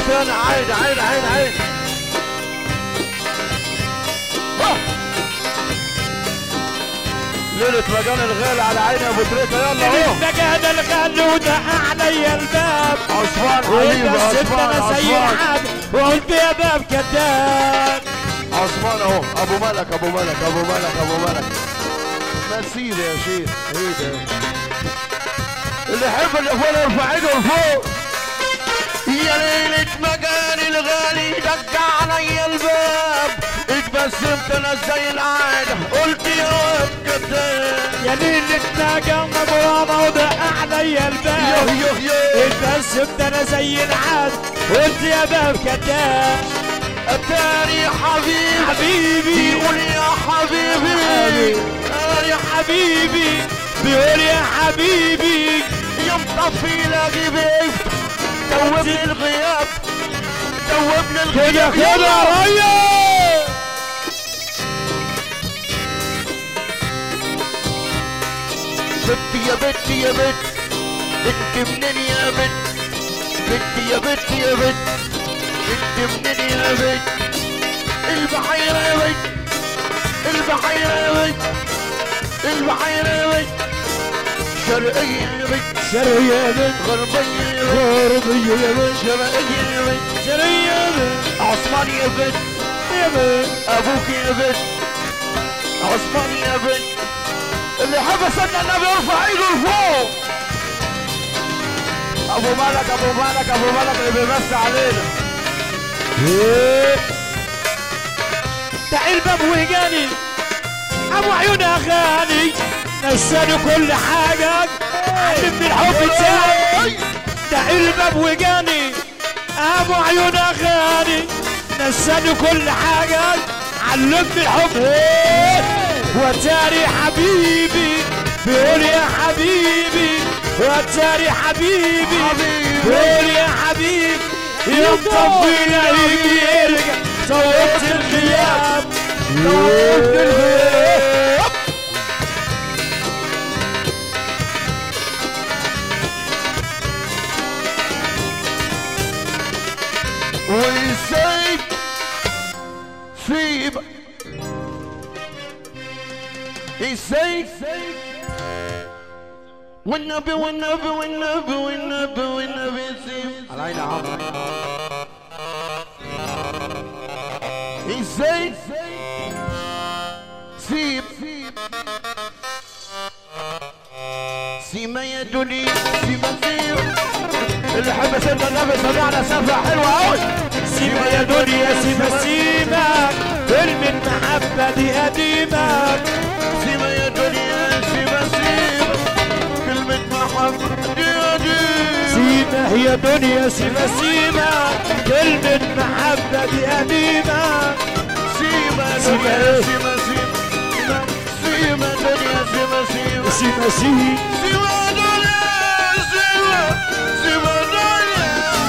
تاني عيد عيد عيد عيد آه. ليلة مجان الغالي على عيني يا ابو تريكة يلا اهو مكان الغالي ودق علي الباب عصفان حبيبي وانت سبت عصفان انا زي عصفان العاد وقلت يا باب كذاب عثمان اهو ابو ملك ابو ملك ابو ملك ابو ملك نسير يا شيخ ايه ده اللي يحب اللي فوق يرفع ايده لفوق يا ليلة مجاني الغالي دق علي الباب اتبسمت انا زي العادة قلت يا واد كداب يا ليلة ناقة مبرامة ودق علي يوه الباب يوه يوه اتبسمت انا زي العاد قلت يا باب كذاب اتاري حبيبي حبيبي يقول يا حبيبي آه يا حبيبي بيقول يا حبيبي يا مطفي لاقي بيت توبني الغياب توبني كده الغياب كده يلا. يا ريس بنتي يا بنتي يا بنت انت منين يا بنت بنتي يا بنتي يا بنت انت منين يا بنت البحيرة يا بنت البحيرة يا بنت البحيرة يا بنت شرقية يا بنت شرية بنت غربية يا بنت غربية يا بنت شرقية يا بنت شرية بنت عثمان يا بنت يا بنت ابوك يا بنت عثمان يا بنت اللي حبس ان النبي يرفع ايده لفوق ابو ملك ابو ملك ابو ملك اللي بيمس علينا تعال الباب وجاني ابو عيون اغاني نساني كل حاجة علمني الحب تاني تعال الباب وجاني ابو عيون اغاني نساني كل حاجة علمني الحب وتاري حبيبي بيقول يا حبيبي وتاري حبيبي بيقول يا حبيبي يا مطفي لهيب يرجع صوت الغياب صوت الغياب وازاي سيب ازاي والنبي والنبي والنبي والنبي والنبي سيب على عيني عمرو ازاي سيب سيما يا دنيا سيما سيب اللي حب سيدنا النبي سمعنا سفرة حلوة قوي سيما يا دنيا سيما سيما فيلم المحبة دي قديمة سيما يا دنيا سيما سيما كلمة محبة دي دي سيما هي دنيا سيما سيما كلمة محبة دي قديمة سيما سيما دنيا إيه؟ سيما سيما سيما دنيا سيما سيما سيما سيما سيما دنيا سيما سيما دنيا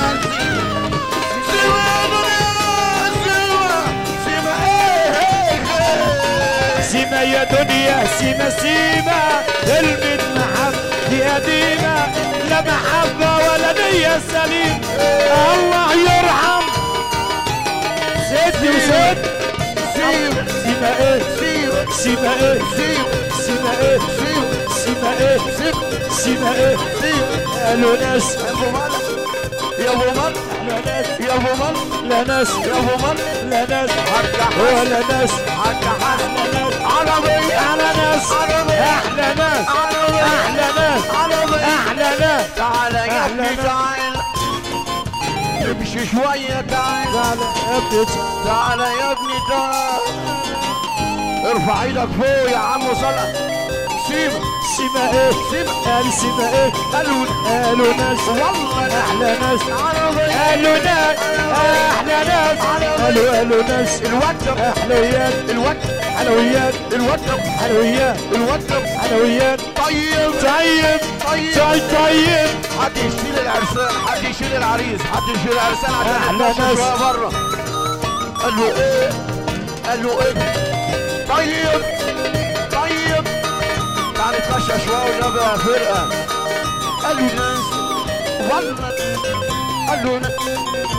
سيما دنيا سيما سيما ايه ايه سيما يا دنيا سيما سيما كلمة محبة دي قديمة لا محبة ولا نية سليم الله يرحم سيدي وسيد سيما سيما ايه سيما سيما ايه سيما سيما ايه سيما سيما ايه سيما سيما ايه سيما قالوا ناس يا ابو مالك يا ابو مالك لا ناس يا ابو مالك لا ناس يا ابو مالك لا ناس حتى ولا ناس حتى احلى ناس عربي احلى ناس عربي احلى ناس عربي احلى ناس عربي احلى ناس تعال يا أهلا ابني بك. تعال امشي شوية تعال تعال يا ابني تعال يا ابني تعال ارفع ايدك فوق يا عم صلى سيبك سيما ايه سيبك قال سيما ايه قالوا قالوا ناس والله احلى ناس عربي قالوا ناس احلى ناس قالوا قالوا ناس الوتر حلويات الوتر حلويات الوتر حلويات الوتر حلويات طيب طيب طيب طيب طيب حد يشيل العرسان حد يشيل العريس حد يشيل العرسان عشان أحلى نتمشى ناس. شويه بره قال له ايه قال له ايه طيب طيب تعال نتمشى شويه والنبي يا فرقه قال له ناس والله قال له ناس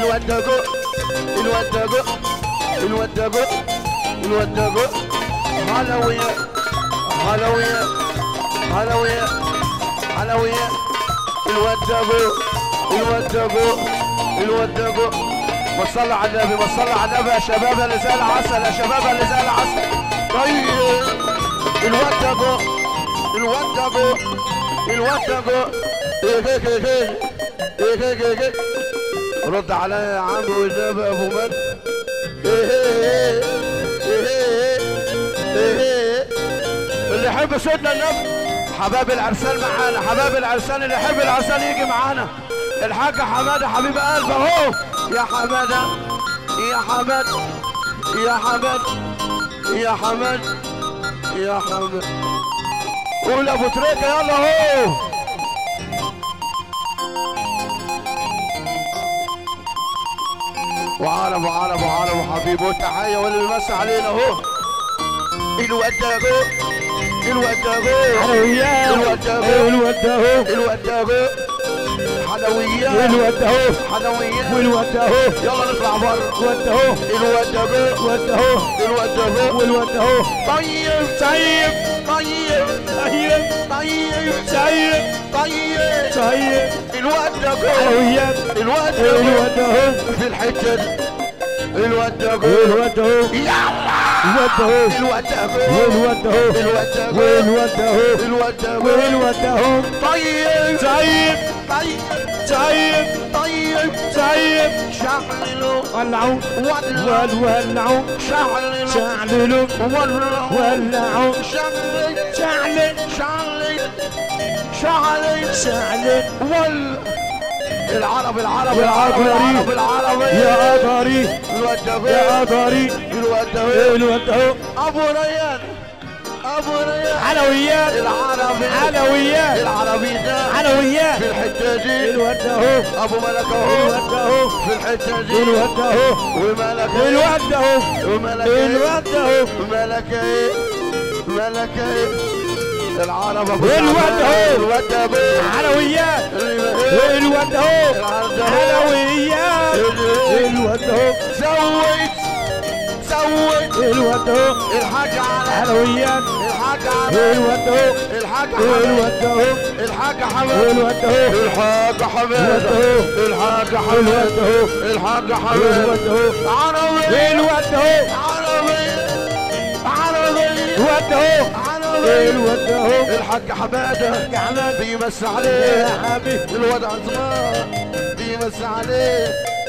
الواد ده جو الواد ده جو الواد ده جو الواد ده جو حلويات حلويات حلويات حلويات الواد ده جو الواد ده جو الواد ده جو ما تصلي على النبي ما تصلي على النبي يا شباب اللي زي العسل يا شباب اللي زي العسل طيب الواد ده جو الواد ده جو الواد ده جو ايه ايه ايه ايه ايه ايه ايه رد عليا يا عم والنبي يا ابو من ايه ايه ايه ايه ايه ايه اللي يحب سيدنا النبي حباب العرسان معانا حباب العرسان اللي يحب العرسان يجي معانا الحاج حماده حبيب قلبي اهو يا حماده يا حماد يا حماد يا حماد يا حماد قول يا ابو تريكه يلا اهو وعالم وعالم وعالم وحبيبه والتحيه واللي بيمسي علينا اهو الواد ده اهو الواد ده اهو حلويات الواد ده اهو الواد ده اهو الواد ده اهو حلويات الواد ده اهو حلويات والواد ده اهو يلا نطلع بره الواد ده اهو الواد ده اهو الواد ده اهو الواد ده اهو والواد ده اهو طيب طيب طيب طيب طيب طيب طيب طيب الواد ده اهو حلويات الواد ده اهو الواد ده اهو في الحته دي الواد ده اهو والواد ده اهو يلا الواد ده اهو الواد ده اهو والواد ده اهو الواد ده اهو والواد ده اهو الواد والواد ده اهو ده اهو طيب طيب طيب طيب طيب طيب شعللوا ولعوا ولعوا ولعوا شعللوا شعللوا ولعوا ولعوا شعلل شعلل شعلل شعلل شعلل وال العرب العرب يا العرب عبري. العرب العرب يا قدري الواد ده يا اهو قدري الواد ده اهو الواد ده اهو ابو ريان ابو ريان حلويات العربي حلويات العربي ده حلويات في الحته دي الواد ده اهو ابو ملك اهو الواد ده اهو في الحته دي الواد ده اهو وملك اهو الواد ده اهو وملك ايه الواد ده اهو ملك ايه ملك ايه العرب ابو الواد سعد. اهو. الواد ده ابو حلويات اللي- الواد ده اهو العرب ده اهو. حلويات الواد ده اهو زود زود الواد ده اهو الحاج على حلويات الحاج على الواد ده اهو الحاج حماد الواد ده اهو الحاج حماد الواد ده اهو الحاج حماد الحاج حماد الحاج حماد الواد ده اهو عربي الواد ده اهو عربي عربي الواد ده اهو عربي الواد ده اهو الحاج حماده حماد بيمس يا عليه حبيبي الواد عثمان بيمس عليه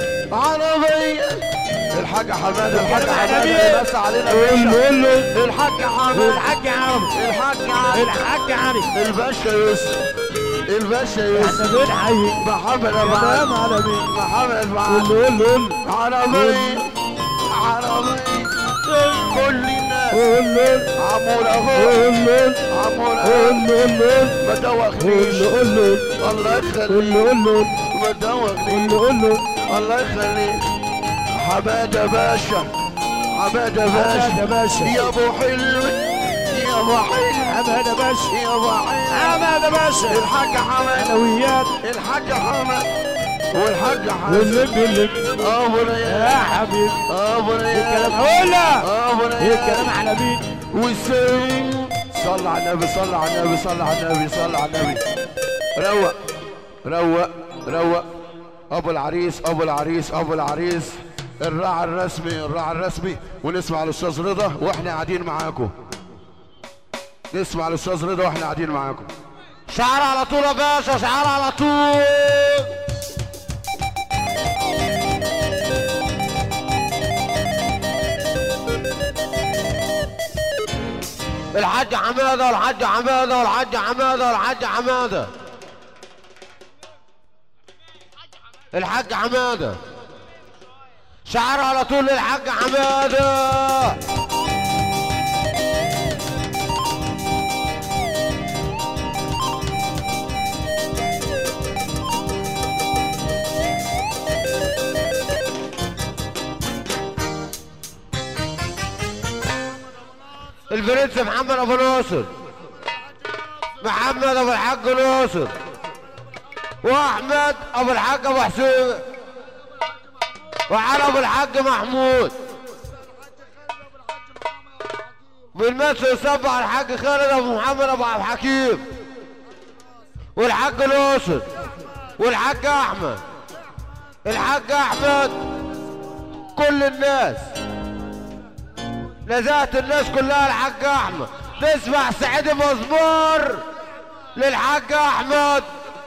عربي الحاج حماده الحاج الكلام حماده عربي. بيمس علينا قول له باشا قول له الحاج حماده الحاج عربي الحاج علي الحاج علي الباشا يوسف الباشا يوسف احنا بنحيي محمد كلام معاذ عربي محمد قول معاذ له قول له قول له عربي عربي كل الناس قول له عمور اهو قول له عمور قول اهو له ما قول دوخنيش له قول له الله قول يخليك له قول له ما قول دوخنيش له قول له الله يخليك حماده باشا حماده باشا يا باشا يا ابو حلم يا ابو حلم حماد يا باشا يا ابو حلم حماد يا باشا الحاج حماد حلويات الحاج حماد والحاج حماد واللب اللب ابو ريان يا حبيبي ابو الكلام ريان هولا ابو الكلام ريان على مين والسيف صل على النبي صل على النبي صل على النبي صل على النبي روق روق روق ابو العريس ابو العريس ابو العريس الراعي الرسمي الراعي الرسمي ونسمع الاستاذ رضا واحنا قاعدين معاكم نسمع الاستاذ رضا واحنا قاعدين معاكم شعر على طول يا باشا شعر على طول الحاج حماده والحاج حماده والحاج حماده والحاج حماده الحاج حماده شعر على طول للحاج حماده البرنس محمد ابو ناصر محمد ابو الحاج ناصر واحمد ابو الحاج ابو حسين وعلى ابو الحاج محمود بالمثل يصبح الحاج خالد ابو محمد ابو عبد الحكيم والحاج ناصر والحاج احمد الحاج احمد كل الناس نزهت الناس كلها الحاج احمد نسمع سعيد مزمور للحاج احمد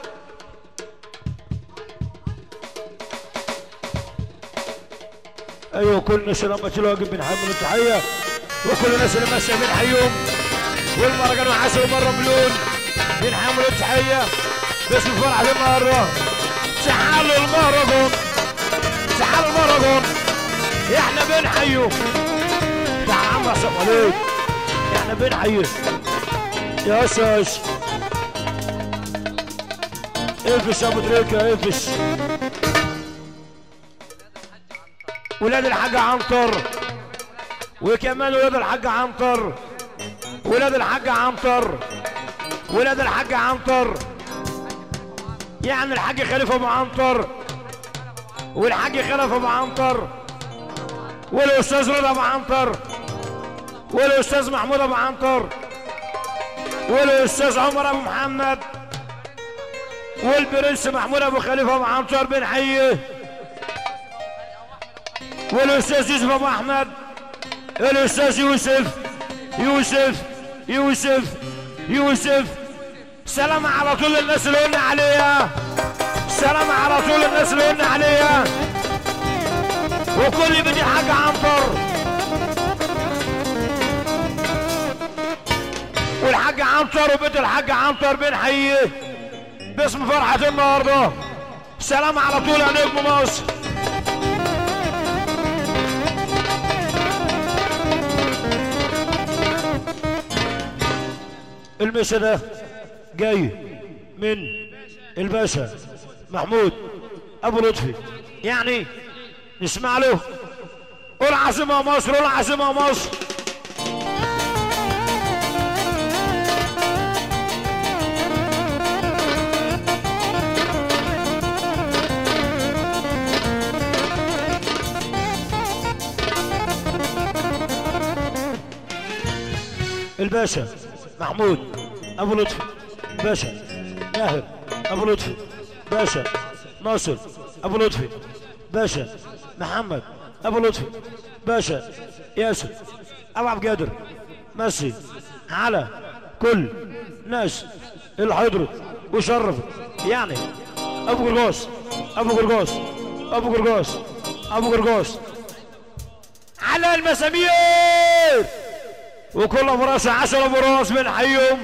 ايوه كل الناس اللي ماشي واقف بنحمل التحيه وكل الناس اللي ماشيه بنحيهم والمهرجان وحسن مره مليون بنحمل التحيه باسم فرحه النهارده شحال المهرجان شحال المهرجان احنا بنحييه تعال عم عصام وليد احنا بنحييه يا شاش افش يا ابو تريكه افش ولاد الحاج عنتر وكمان ولاد الحاج عنتر ولاد الحاج عنتر ولاد الحاج عنتر يعني الحاج خليفه ابو عنتر والحاج خلف ابو عنتر والاستاذ رضا ابو عنتر والاستاذ محمود ابو عنتر والاستاذ عمر ابو محمد والبرنس محمود ابو خليفه ابو عنتر بنحييه والاستاذ يوسف ابو احمد الاستاذ يوسف يوسف يوسف يوسف سلام على طول الناس اللي قلنا عليها سلام على طول الناس اللي قلنا عليها وكل بدي حاجة عنتر والحاج عنتر وبيت الحاج عنتر بنحييه باسم فرحة النهارده سلام على طول يا نجم مصر المسا ده جاي من الباشا محمود ابو لطفي يعني نسمع له قول عاصمة مصر قول عاصمة مصر الباشا محمود ابو لطفي باشا ماهر ابو لطفي باشا ناصر ابو لطفي باشا محمد ابو لطفي باشا ياسر ابو عبد القادر مسي على كل ناس اللي حضرت وشرفت يعني ابو قرقاص ابو قرقاص ابو قرقاص ابو قرقاص على المسامير وكل ابو راس عشرة ابو راس من حيهم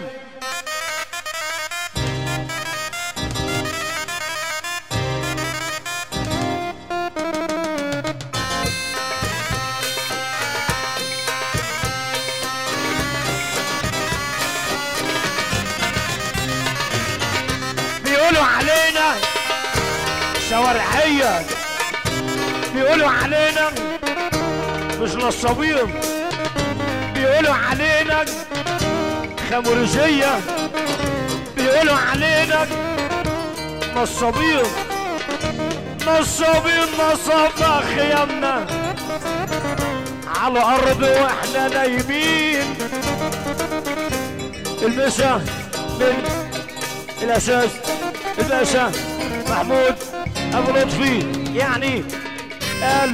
بيقولوا علينا شوارعية بيقولوا علينا مش نصابين بيقولوا علينا خمرجية بيقولوا علينا نصابين نصابين نصابنا خيامنا على الأرض واحنا نايمين المسا من الأساس الباشا محمود أبو لطفي يعني قال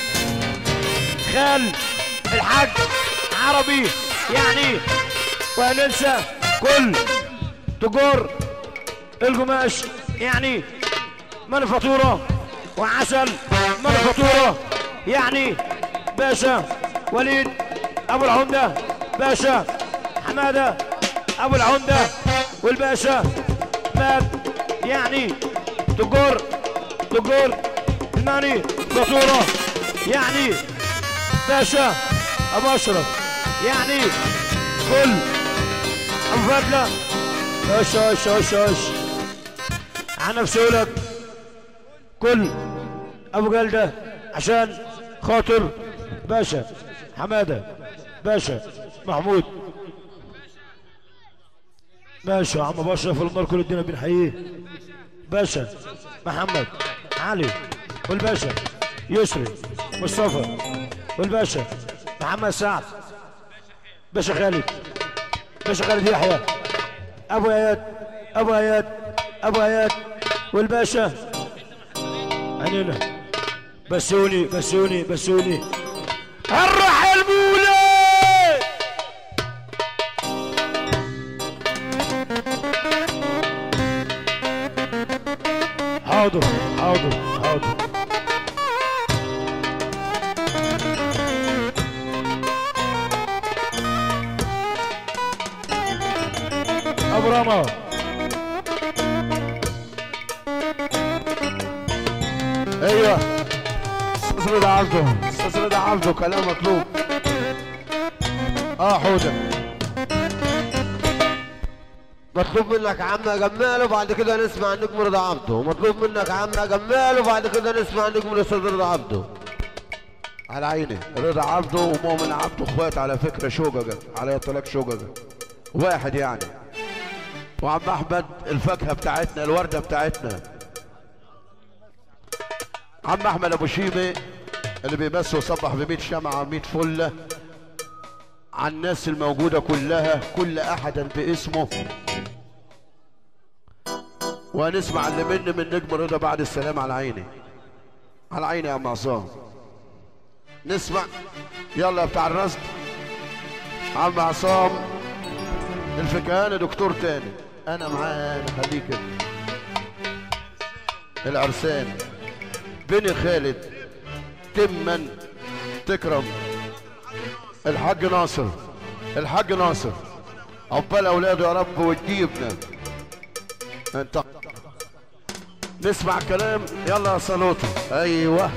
خال الحاج عربي يعني وننسى كل تجار القماش يعني منفاتورة وعسل منفاتورة يعني باشا وليد ابو العمدة باشا حمادة ابو العمدة والباشا مات يعني تجار تجار الماني فاتورة يعني باشا ابو اشرف يعني كل ابو فضله اش اش اش اش عن نفسي لك كل ابو جلده عشان خاطر باشا حماده باشا محمود باشا عم بشرف النار كل الدنيا بنحييه باشا محمد علي والباشا يسري مصطفى والباشا محمد سعد باشا خالد باشا خالد يحيى ابو اياد ابو اياد ابو اياد والباشا عنينا بسوني بسوني بسوني الروح المولى حاضر حاضر حاضر ابو رمى ايوه استاذ رضا عبده استاذ رضا عبده كلام مطلوب اه حوده مطلوب منك عم جمال وبعد كده نسمع نجم رضا عبده مطلوب منك عم جمال وبعد كده نسمع نجم الاستاذ رضا عبده على عيني رضا عبده ومؤمن عبده اخوات على فكره شوججه على اطلاق شوججه واحد يعني وعم احمد الفاكهه بتاعتنا الورده بتاعتنا عم احمد ابو شيبه اللي بيمس وصبح ب 100 شمعه 100 فله على الناس الموجوده كلها كل احد باسمه وهنسمع اللي مني من نجم رضا بعد السلام على عيني على عيني يا عم عصام نسمع يلا يا بتاع الرصد عم عصام الفكهاني دكتور تاني انا معاه انا خليك انت. العرسان بني خالد تمن تكرم الحاج ناصر الحاج ناصر عقبال اولاده يا رب وتجيبنا انت نسمع كلام يلا يا صلوتي ايوه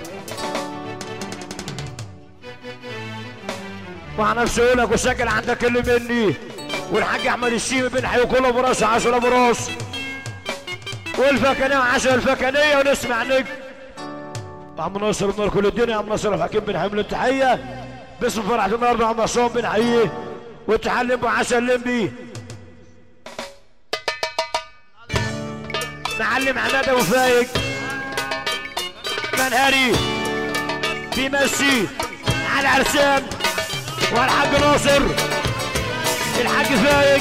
مع نفسه لك وسجل عندك اللي مني والحاج احمد الشيبي بن حي كله براس عشرة ابو راس والفكنيه عشرة الفكنيه ونسمع نجم عم ناصر بن كل الدنيا عم ناصر الحكيم بن حمل التحيه باسم فرحة النهارده عم عصام بن حيه وتعلم بعسل لمبي معلم عماد ابو فايق منهري في ميسي على عرسان والحاج ناصر الحاج فايق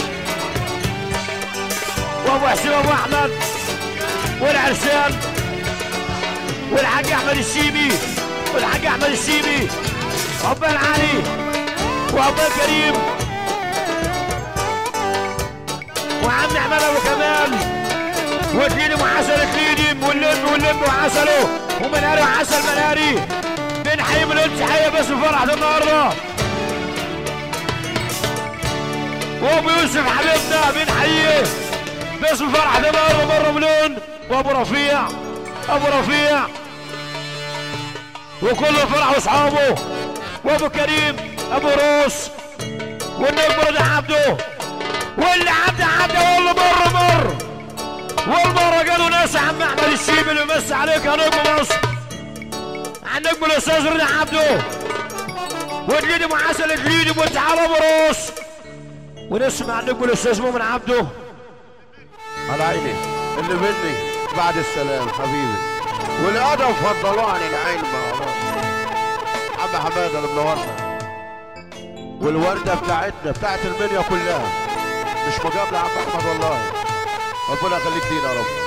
وابو حسين ابو احمد والعرسان والحاج احمد الشيبي والحاج احمد الشيبي عقبال علي وعقبال كريم وعم احمد ابو كمال وكيلم وعسل كليدم واللم واللم وعسله ومناري وعسل مناري بن حي من التحية بس فرحة النهارده وابو يوسف حبيبنا بن حيه بس فرحة النهارده مره مليون وابو رفيع ابو رفيع وكله فرح واصحابه وابو كريم ابو روس والنجم رضا عبده واللي عبده عبده والله مر مر والمره قالوا ناس عم احمد الشيبي اللي يمس عليك يا نجم مصر عن نجم الاستاذ رضا عبده وتجيدي معسل تجيدي وتعالى ابو روس ونسمع نجم الاستاذ مؤمن عبده على عيني اللي مني بعد السلام حبيبي والادب فضلوه عن العين بقى عم حماده اللي منورنا والورده بتاعتنا بتاعت المنيا كلها مش مجامله عم احمد والله ربنا يخليك لينا يا رب